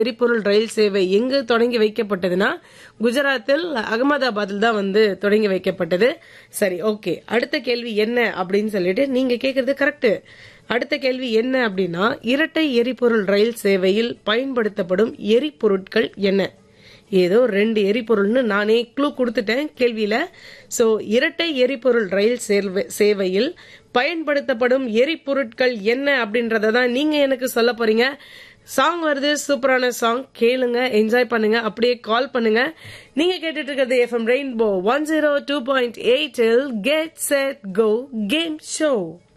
எரிபொருள் ரயில் சேவை எங்கு தொடங்கி வைக்கப்பட்டதுன்னா குஜராத்தில் அகமதாபாத்தில் தான் வந்து தொடங்கி வைக்கப்பட்டது சரி ஓகே அடுத்த கேள்வி என்ன அப்படின்னு சொல்லிட்டு நீங்க கேக்குறது கரெக்ட் அடுத்த கேள்வி என்ன அப்படின்னா இரட்டை எரிபொருள் ரயில் சேவையில் பயன்படுத்தப்படும் எரிபொருட்கள் என்ன ஏதோ ரெண்டு எரிபொருள்னு நானே க்ளூ கொடுத்துட்டேன் கேள்வியில சோ இரட்டை எரிபொருள் ரயில் சேர்வை- சேவையில் பயன்படுத்தப்படும் எரிபொருட்கள் என்ன அப்படின்றத தான் நீங்க எனக்கு சொல்ல போறீங்க சாங் வருது சூப்பரான சாங் கேளுங்க என்ஜாய் பண்ணுங்க அப்படியே கால் பண்ணுங்க நீங்க கேட்டுட்டு இருக்கிறது FM Rainbow one zero two point eight get set go game show